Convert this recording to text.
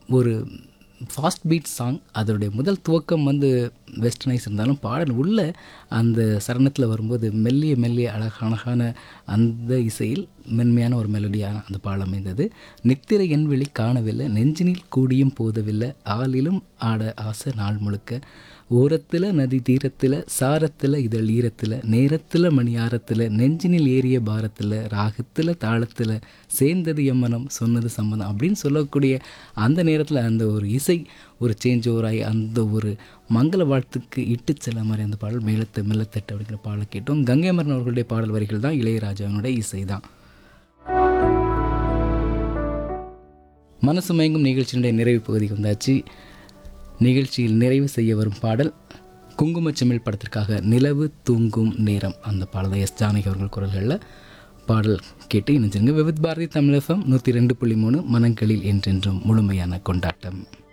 ஒரு fast beat song அதோடைய முதல் துவக்கம் வந்து வெஸ்டர்னைஸ் இருந்தாலும் பாடல் உள்ள அந்த சரணத்தில் வரும்போது மெல்லிய மெல்லிய அழகான அழகான அந்த இசையில் மென்மையான ஒரு மெலடியான அந்த பாடல் அமைந்தது நித்திரை என் வெளி காணவில்லை நெஞ்சினில் கூடியும் போதவில்லை ஆளிலும் ஆட ஆசை நாள் முழுக்க ஓரத்தில் நதி தீரத்தில் சாரத்தில் இதழ் ஈரத்தில் நேரத்தில் மணியாரத்தில் நெஞ்சினில் ஏறிய பாரத்தில் ராகத்தில் தாளத்தில் சேர்ந்தது எம்மனம் சொன்னது சம்மதம் அப்படின்னு சொல்லக்கூடிய அந்த நேரத்தில் அந்த ஒரு இசை ஒரு சேஞ்ச் ஓவராகி அந்த ஒரு மங்கள வாழ்த்துக்கு இட்டு செல்ல மாதிரி அந்த பாடல் மேலத்து மெல்லத்தட்டு அப்படிங்கிற பாடலை கேட்டோம் கங்கை மரன் அவர்களுடைய பாடல் வரிகள் தான் இளையராஜாவினுடைய இசை தான் மனசு மயங்கும் நிகழ்ச்சியினுடைய நிறைவு பகுதிக்கு வந்தாச்சு நிகழ்ச்சியில் நிறைவு செய்ய வரும் பாடல் குங்குமச்சிமிழ் படத்திற்காக நிலவு தூங்கும் நேரம் அந்த பாடலை எஸ் ஜானகி அவர்கள் குரல்களில் பாடல் கேட்டு இணைஞ்சிருங்க விவித் பாரதி தமிழகம் நூற்றி ரெண்டு புள்ளி மூணு மனங்களில் என்றென்றும் முழுமையான கொண்டாட்டம்